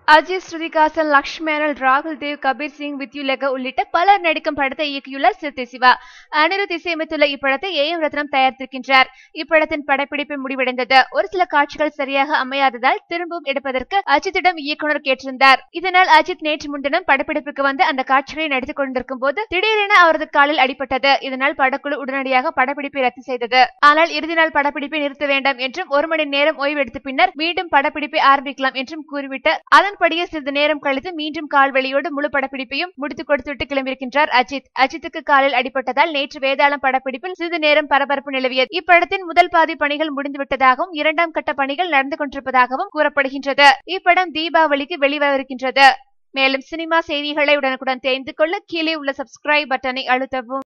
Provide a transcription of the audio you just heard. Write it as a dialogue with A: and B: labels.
A: அஜித் ஸ்ருதிகாசன் லக்ஷ்மேனல் ராகுல் தேவ் கபீர் சிங் வித்யுலக உள்ளிட்ட பலர் நடிக்கும் படத்தை இயக்கியுள்ளார் சிறுத்தை சிவா அனிருத் இசையமைத்துள்ள இப்படத்தை ஏ எம் ரத்னம் தயாரித்திருக்கின்றார் இப்படத்தின் படப்பிடிப்பு முடிவடைந்தது ஒரு சில காட்சிகள் சரியாக அமையாததால் திரும்பவும் எடுப்பதற்கு அஜித்திடம் இயக்குனர் கேட்டிருந்தார் இதனால் அஜித் நேற்று முன்தினம் படப்பிடிப்புக்கு வந்து அந்த காட்சிகளை நடித்துக் கொண்டிருக்கும் போது திடீரென அவரது காலில் அடிபட்டது இதனால் படக்குழு உடனடியாக படப்பிடிப்பை ரத்து செய்தது ஆனால் இறுதி நாள் படப்பிடிப்பை நிறுத்த வேண்டாம் என்றும் ஒரு மணி நேரம் ஓய்வெடுத்த பின்னர் மீண்டும் படப்பிடிப்பை ஆரம்பிக்கலாம் என்றும் கூறிவிட்டு அதன்படியே சிறிது நேரம் கழித்து மீண்டும் கால்வலியோடு முழு படப்பிடிப்பையும் முடித்துக் கொடுத்துவிட்டு கிளம்பியிருக்கின்றார் அஜித் அஜித்துக்கு காலில் அடிபட்டதால் நேற்று வேதாளம் படப்பிடிப்பில் சிறிது நேரம் பரபரப்பு நிலவியது இப்படத்தின் முதல் பாதி பணிகள் முடிந்துவிட்டதாகவும் இரண்டாம் கட்ட பணிகள் நடந்து கொண்டிருப்பதாகவும் கூறப்படுகின்றது இப்படம் தீபாவளிக்கு வெளிவரவிருக்கின்றது மேலும் சினிமா செய்திகளை உடனுக்குடன் தெரிந்து கொள்ள கீழே உள்ள சப்ஸ்கிரைப் பட்டனை அழுத்தவும்